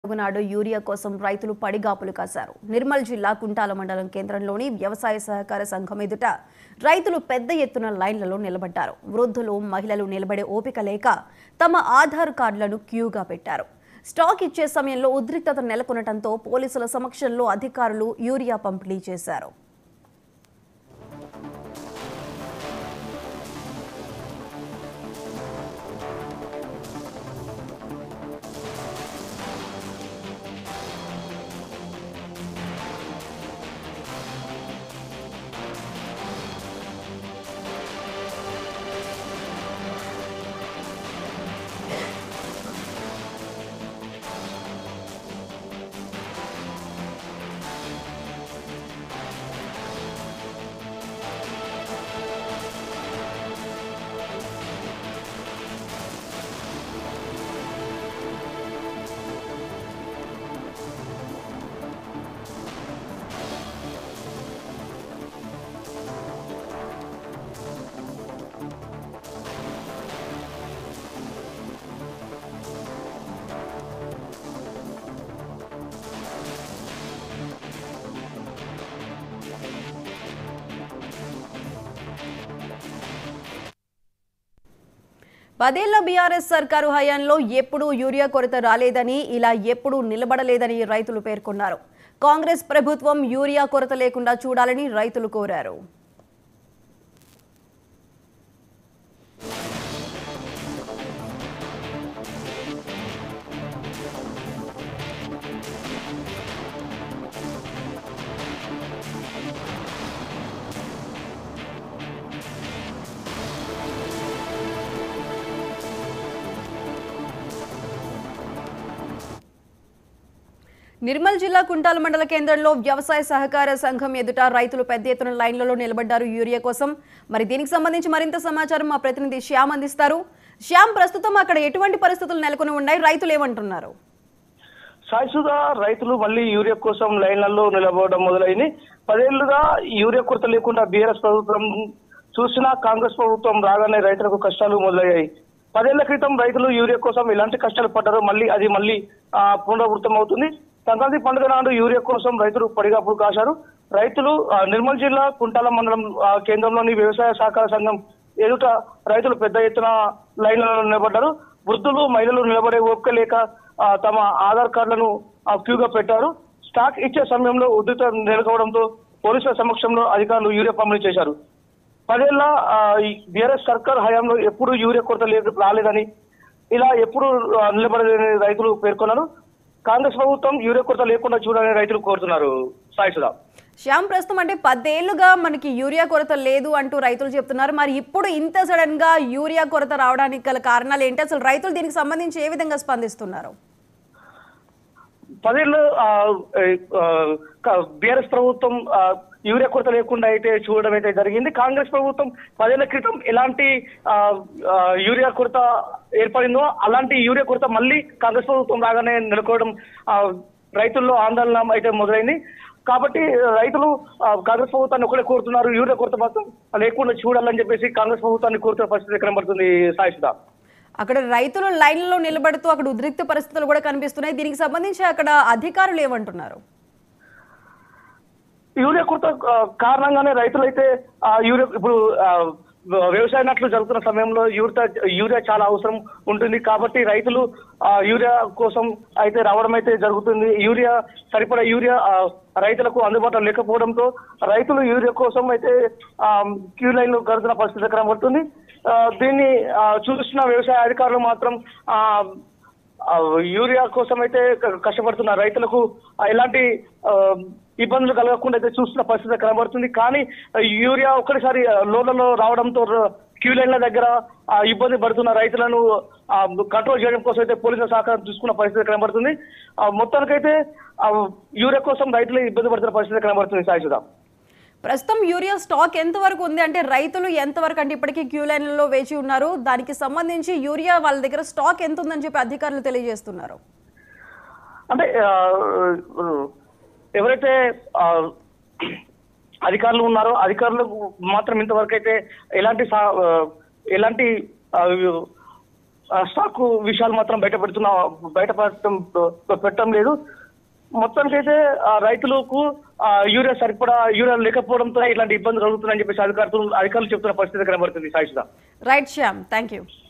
నాడు యూరియా కోసం రైతులు పడిగాపులు కాశారు నిర్మల్ జిల్లా కుంటాల మండలం కేంద్రంలోని వ్యవసాయ సహకార సంఘం ఎదుట రైతులు పెద్ద ఎత్తున లైన్లలో నిలబడ్డారు వృద్ధులు మహిళలు నిలబడే ఓపిక లేక తమ ఆధార్ కార్డులను క్యూగా పెట్టారు స్టాక్ ఇచ్చే సమయంలో ఉద్రిక్తత నెలకొనడంతో పోలీసుల సమక్షంలో అధికారులు యూరియా పంపిణీ చేశారు పదేళ్ల బీఆర్ఎస్ సర్కారు హయాంలో ఎప్పుడూ యూరియా కొరత రాలేదని ఇలా ఎప్పుడూ నిలబడలేదని రైతులు పేర్కొన్నారు కాంగ్రెస్ ప్రభుత్వం యూరియా కొరత లేకుండా చూడాలని రైతులు కోరారు నిర్మల్ జిల్లా కుంటాల మండల కేంద్రంలో వ్యవసాయ సహకార సంఘం ఎదుట రైతులు పెద్ద ఎత్తున లైన్లలో నిలబడ్డారు యూరియా కోసం మరి దీనికి సంబంధించి మరింత సమాచారం మా ప్రతినిధి శ్యామ్ అందిస్తారు శ్యామ్ ప్రస్తుతం అక్కడ ఎటువంటి పరిస్థితులు నెలకొని ఉన్నాయి రైతులు ఏమంటున్నారు సాయిసుగా రైతులు మళ్ళీ యూరియా కోసం లైన్లలో నిలబడడం మొదలైంది పదేళ్లుగా యూరియా కొరత లేకుండా బీఆర్ఎస్ ప్రభుత్వం చూసినా కాంగ్రెస్ ప్రభుత్వం రాగానే రైతులకు కష్టాలు మొదలయ్యాయి పదేళ్ల క్రితం రైతులు యూరియా కోసం ఎలాంటి కష్టాలు పడ్డారో మళ్ళీ అది మళ్ళీ ఆ, పునరావృతం అవుతుంది సంక్రాంతి పండుగ నాడు యూరియా కోసం రైతులు పడిగాపులు కాశారు రైతులు ఆ, నిర్మల్ జిల్లా కుంటాల మండలం ఆ, కేంద్రంలోని వ్యవసాయ సహకార సంఘం ఎదుట రైతులు పెద్ద ఎత్తున లైన్లలో నిలబడ్డారు వృద్ధులు మహిళలు నిలబడే ఓపిక లేక ఆ, తమ ఆధార్ కార్డులను ఆ, క్యూగా పెట్టారు స్టాక్ ఇచ్చే సమయంలో ఉద్రిక్త నెలకొవడంతో పోలీసుల సమక్షంలో అధికారులు యూరియా పంపిణీ చేశారు పదేళ్ల బీఆర్ఎస్ సర్కార్ హయాంలో ఎప్పుడు యూరియా కొరత లేదు రాలేదని ఇలా ఎప్పుడు ఆ, నిలబడలేని రైతులు పేర్కొన్నారు కాంగ్రెస్ ప్రభుత్వం యూరియా కొరత లేకుండా చూడాలని రైతులు కోరుతున్నారు సాయి సుధా శ్యామ్ ప్రస్తుతం అంటే పదేళ్లుగా మనకి యూరియా కొరత లేదు అంటూ రైతులు చెప్తున్నారు మరి ఇప్పుడు ఇంత సడన్ గా యూరియా కొరత రావడానికి గల కారణాలు ఏంటి అసలు రైతులు దీనికి సంబంధించి ఏ విధంగా స్పందిస్తున్నారు పదేళ్ళు బీఆర్ఎస్ ప్రభుత్వం ఆ, యూరియా కొరత లేకుండా అయితే చూడడం అయితే జరిగింది కాంగ్రెస్ ప్రభుత్వం పదేళ్ల క్రితం ఎలాంటి ఆ, ఆ, యూరియా కొరత ఏర్పడిందో అలాంటి యూరియా కొరత మళ్ళీ కాంగ్రెస్ ప్రభుత్వం రాగానే నెలకోవడం ఆ, రైతుల్లో ఆందోళన అయితే మొదలైంది కాబట్టి రైతులు ఆ, కాంగ్రెస్ ప్రభుత్వాన్ని ఒకటే కోరుతున్నారు యూరియా కొరత మాత్రం లేకుండా చూడాలని చెప్పేసి కాంగ్రెస్ ప్రభుత్వాన్ని కోరుతున్న పరిస్థితి కనబడుతుంది సాయి సుధా అక్కడ రైతులు లైన్లలో నిలబడుతూ అక్కడ ఉద్రిక్త పరిస్థితులు కూడా కనిపిస్తున్నాయి దీనికి సంబంధించి అక్కడ అధికారులు ఏమంటున్నారు యూరియా కొరత ఆ, కారణంగానే రైతులైతే ఆ, యూరియా ఇప్పుడు ఆ, వ్యవసాయ నాట్లు జరుగుతున్న సమయంలో యూరియా యూరియా చాలా అవసరం ఉంటుంది కాబట్టి రైతులు ఆ, యూరియా కోసం అయితే రావడం అయితే జరుగుతుంది యూరియా సరిపడా యూరియా ఆ, రైతులకు అందుబాటులో లేకపోవడంతో రైతులు యూరియా కోసం అయితే ఆ, క్యూ లైన్లు గడుతున్న పరిస్థితి కనబడుతుంది ఆ, దీన్ని ఆ, చూస్తున్న వ్యవసాయ అధికారులు మాత్రం ఆ, ఆ, యూరియా కోసం అయితే క- కష్టపడుతున్న రైతులకు ఆ, ఎలాంటి ఆ, ఇబ్బందులు కలగకుండా అయితే చూస్తున్న పరిస్థితి కనబడుతుంది కానీ ఆ, యూరియా ఒక్కసారి లోడ్లలో రావడంతో ర- క్యూ లైన్ల దగ్గర ఆ, ఇబ్బంది పడుతున్న రైతులను ఆ, కంట్రోల్ చేయడం కోసం అయితే పోలీసుల సహకారం చూసుకున్న పరిస్థితి కనబడుతుంది ఆ, మొత్తానికైతే ఆ, యూరియా కోసం రైతులు ఇబ్బంది పడుతున్న పరిస్థితి కనబడుతుంది సాయిసుదా ప్రస్తుతం యూరియా స్టాక్ ఎంత వరకు ఉంది అంటే రైతులు ఎంత వరకు అంటే ఇప్పటికీ క్యూ లైన్లలో వేచి ఉన్నారు దానికి సంబంధించి యూరియా వాళ్ళ దగ్గర స్టాక్ ఎంత ఉందని చెప్పి అధికారులు తెలియజేస్తున్నారు అంటే ఆ, ఎవరైతే ఆ, అధికారులు ఉన్నారో అధికారులకు మాత్రం ఇంతవరకు అయితే ఎలాంటి సా- ఆ, ఎలాంటి ఆ, ఆ, స్టాక్ విషయాలు మాత్రం బయటపెడుతున్న బయటపడటం పెట్టడం లేదు మొత్తానికైతే ఆ రైతులకు ఆ, యూరియా సరిపడా యూరియా లేకపోవడంతో ఇట్లాంటి ఇబ్బంది కలుగుతుందని చెప్పేసి అధికారులు అధికారులు చెప్తున్న పరిస్థితి కనబడుతుంది సాయిషుదా రైట్ శ్యామ్ థ్యాంక్ యూ